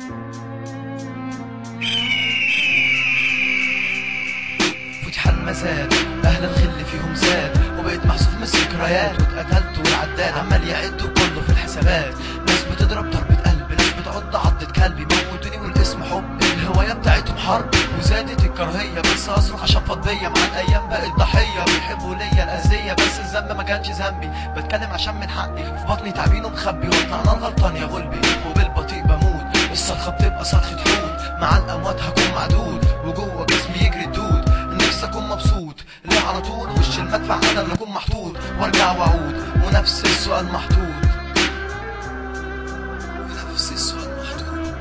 فتح المزاد اهلا الخل فيهم زاد وبقيت محسوب من الذكريات واتقتلت والعداد عمال يعد كله في الحسابات ناس بتضرب ضربة قلب ناس بتعض عضة كلبي موتوني والاسم حب الهواية بتاعتهم حرب وزادت الكراهية بس اصرخ عشان فضية مع الايام بقت ضحية بيحبوا ليا الاذية بس الذنب ما كانش ذنبي بتكلم عشان من حقي في بطني تعبين ومخبي واطلع انا الغلطان يا غلبي وبالبطيء بموت الصرخة بتبقى صرخة حوت مع الاموات هكون معدود وجوه جسمي يجري الدود نفسي اكون مبسوط ليه على طول وش المدفع انا اللي اكون محطوط وارجع واعود ونفس السؤال محطوط ونفس السؤال محطوط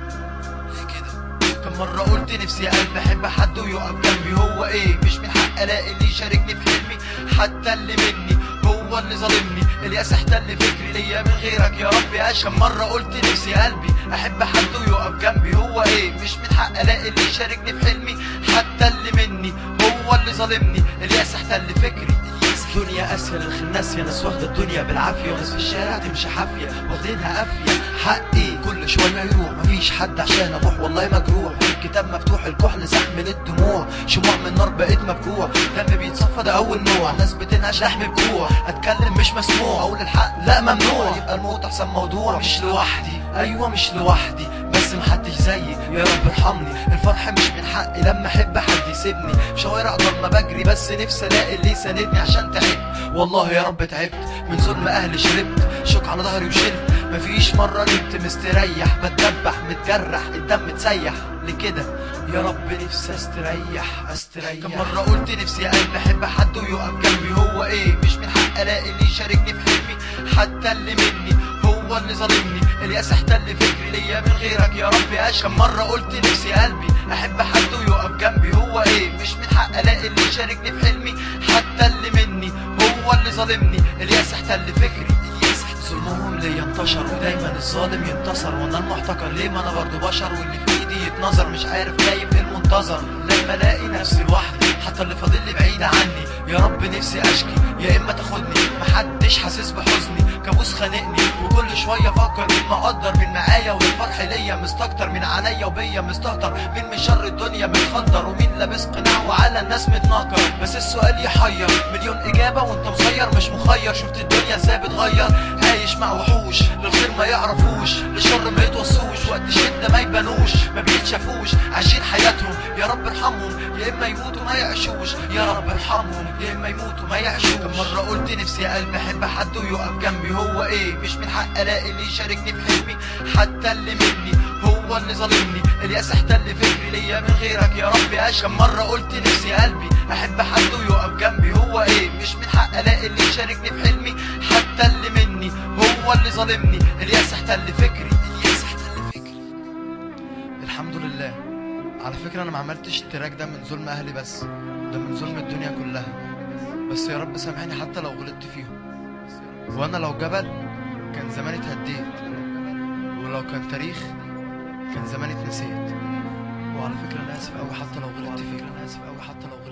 ليه كده كم مرة قلت نفسي يا قلبي احب حد ويقف جنبي هو ايه مش من حق الاقي اللي يشاركني في حلمي حتى اللي مني هو اللي ظالمني الياس احتل فكري ليا من غيرك يا ربي اش كم مرة قلت نفسي يا قلبي احب حد ويقف جنبي هو ايه مش من حق الاقي اللي يشاركني في حلمي حتى اللي مني هو اللي ظالمني الياس احتل فكري الدنيا اسهل الخناس يا ناس واخده الدنيا بالعافيه وناس في الشارع تمشي حافيه واخدينها قافيه حقي كل شويه يروح مفيش حد عشان ابوح والله مجروح الكتاب مفتوح الكحل زحم للدموع شموع من نار بقيت مفجوع دم بيتصفى ده اول نوع ناس بتنهش لحم بجوع اتكلم مش مسموع اقول الحق لا ممنوع يبقى الموت احسن موضوع مش لوحدي ايوه مش لوحدي بس محدش زيي يا رب ارحمني الفرح مش من حقي لما احب حد يسيبني في شوارع ضلمه بجري بس نفسي الاقي اللي يساندني عشان تعبت والله يا رب تعبت من ظلم اهلي شربت شوك على ظهري وشلت مفيش مرة نمت مستريح بتدبح متجرح الدم متسيح لكده يا رب نفسي استريح استريح كم مرة قلت نفسي يا قلبي احب حد ويقف جنبي هو ايه مش من حق الاقي اللي يشاركني في حلمي حتى اللي مني هو اللي ظالمني الياس احتل فكري ليا من غيرك يا ربي اش كم مرة قلت نفسي يا قلبي احب حد ويقف جنبي هو ايه مش من حق الاقي اللي يشاركني في حلمي حتى اللي مني هو اللي ظالمني الياس احتل فكري الياس احتل ظلمهم ليا انتشر ودايما الظالم ينتصر وانا المحتكر ليه ما انا برضه بشر واللي في ايدي يتنظر مش عارف كيف ايه المنتظر لما الاقي نفسي لوحدي حتى اللي فاضل لي بعيد عني يا رب نفسي اشكي يا اما تاخدني محدش حاسس بحزني كابوس خانقني وكل شويه افكر مين مقدر مين معايا والفرح ليا مستكتر من عينيا وبيا مستهتر مين من شر الدنيا متخدر ومين لابس قناع وعلى الناس متنكر بس السؤال يحير مليون اجابه وانت مسير مش مخير شفت الدنيا ازاي بتغير عايش مع وحوش للخير ما يعرفوش للشر ما يتوصوش وقت شده ما يبانوش ما بيتشافوش عايشين حياتهم يا رب ارحمهم يا اما يموتوا ما يعيشوش يا رب ارحمهم يا اما يموتوا ما يعيشوش كم مره قلت نفسي يا قلبي احب حد ويقف جنبي هو ايه مش من حق الاقي اللي يشاركني في حلمي حتى اللي مني هو اللي ظالمني الياس احتل فكري ليا من غيرك يا ربي اش كم مره قلت نفسي يا قلبي احب حد ويقف جنبي هو ايه مش من حق الاقي اللي يشاركني في حلمي حتى اللي مني هو اللي ظالمني الياس احتل فكري الياس احتل فكري الحمد لله على فكرة أنا ما عملتش التراك ده من ظلم أهلي بس ده من ظلم الدنيا كلها بس يا رب سامحني حتى لو غلطت فيهم وأنا لو جبل كان زماني اتهديت ولو كان تاريخ كان زماني اتنسيت وعلى فكرة أنا آسف أوي حتى لو غلطت فيهم أنا آسف أوي حتى لو غلطت